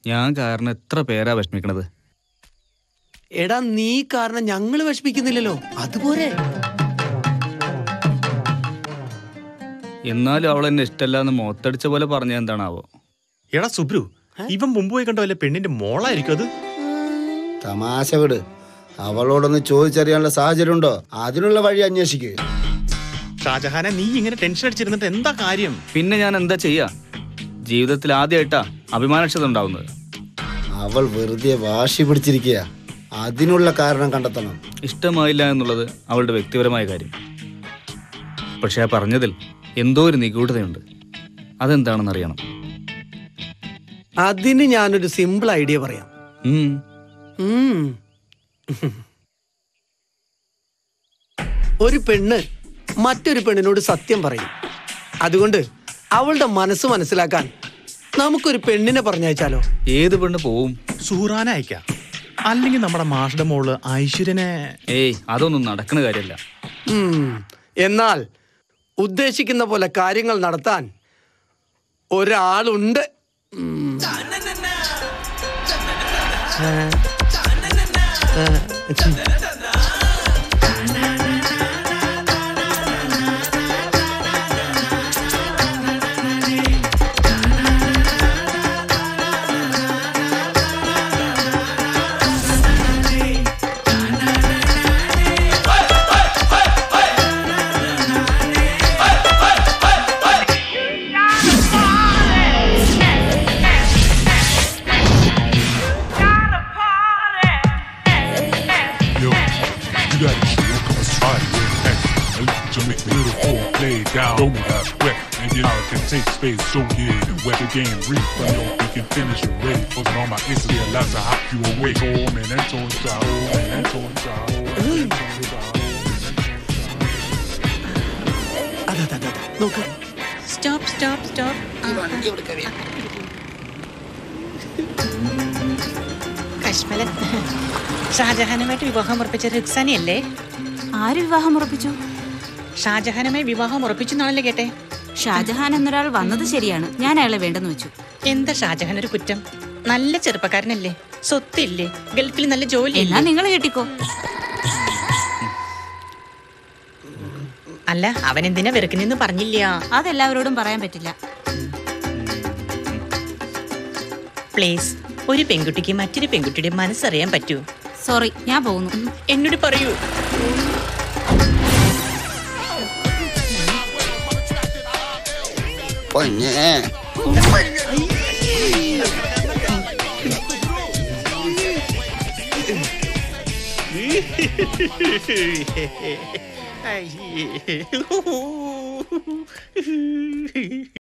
ഞാൻ കാരണം എത്ര പേരാ വിഷമിക്കണത് എടാ നീ കാരണം ഞങ്ങള് വിഷമിക്കുന്നില്ലല്ലോ അതുപോലെ എന്നാലും അവൾ എന്നെ ഇഷ്ടമല്ല എന്ന് മുഖത്തടിച്ച പോലെ പറഞ്ഞ എന്താണാവോ എടാ സുബ്രു ഇവൻ മുമ്പ് പോയി കണ്ടോ അല്ലെ പെണ്ണിന്റെ മോളായിരിക്കും അത് തമാശ വിട് അവളോടൊന്ന് ചോദിച്ചറിയാനുള്ള സാഹചര്യം ഉണ്ടോ അതിനുള്ള വഴി അന്വേഷിക്കുക ഷാജഹാനെ നീ ഇങ്ങനെ ടെൻഷൻ അടിച്ചിരുന്നിട്ട് എന്താ കാര്യം പിന്നെ ഞാൻ എന്താ ചെയ്യാ ജീവിതത്തിൽ ആദ്യമായിട്ടാ അഭിമാനക്ഷത ഉണ്ടാവുന്നത് അവൾ വെറുതെ വാശി പിടിച്ചിരിക്കുക അതിനുള്ള കാരണം കണ്ടെത്തണം ഇഷ്ടമായില്ല എന്നുള്ളത് അവളുടെ വ്യക്തിപരമായ കാര്യം പക്ഷെ ആ പറഞ്ഞതിൽ എന്തോ ഒരു നിഗൂഢതയുണ്ട് അതെന്താണെന്ന് അറിയണം അതിന് ഞാനൊരു സിമ്പിൾ ഐഡിയ പറയാം ഉം. ഉം. ഒരു പെണ്ണ് മറ്റൊരു പെണ്ണിനോട് സത്യം പറയും അതുകൊണ്ട് അവളുടെ മനസ്സ് മനസ്സിലാക്കാൻ നമുക്കൊരു പെണ്ണിനെ പറഞ്ഞയച്ചാലോ ഏത് പെണ്ണ് പോവും സുഹറാനെ അയക്കാം അല്ലെങ്കിൽ നമ്മുടെ മാഷയുടെ മോള് ഐശ്വര്യനെ ഏയ് അതൊന്നും നടക്കുന്ന കാര്യമല്ല ഉം. എന്നാൽ ഉദ്ദേശിക്കുന്ന പോലെ കാര്യങ്ങൾ നടത്താൻ ഒരാളുണ്ട് ഉം. ഏ? ഏ? Yo, you got to show come spot yeah. Hey, to make little fool play down. Show me that wet, and you know it can take space. So yeah, wet the game, read from your we can finish it ready. Posting on my Insta, yeah, lots of hop you away. Oh man, that's on top. Oh man, that's on top. Oh man, that's on top. അതെ അതെ അതെ അതെ. നോക്ക് stop stop stop കശ്മലൻ ഷാജഹാനുമായിട്ട് വിവാഹം ഉറപ്പിച്ച റുക്സാനിയല്ലേ ആര് വിവാഹം ഉറപ്പിച്ചു ഷാജഹാനുമായി വിവാഹം ഉറപ്പിച്ചെന്നാണല്ലേ കേട്ടെ ഷാജഹാൻ എന്നൊരാൾ വന്നത് ശരിയാണ് ഞാൻ അയാളെ വേണ്ടെന്ന് വെച്ചു എന്താ ഷാജഹാൻ ഒരു കുറ്റം നല്ല ചെറുപ്പക്കാരനല്ലേ സ്വത്തില്ലേ ഗൾഫിൽ നല്ല ജോലി എന്നാ നിങ്ങൾ കെട്ടിക്കോ അല്ല അവൻ എന്തിനാ വെറുക്കുന്നെന്ന് പറഞ്ഞില്ല അതെല്ലാവരോടും പറയാൻ പറ്റില്ല പ്ലീസ് ഒരു പെൺകുട്ടിക്ക് മറ്റൊരു പെൺകുട്ടിയുടെ മനസ്സറിയാൻ പറ്റൂ സോറി ഞാൻ പോകുന്നു എന്നോട് പറയൂ പൊന്നേ അയ്യേ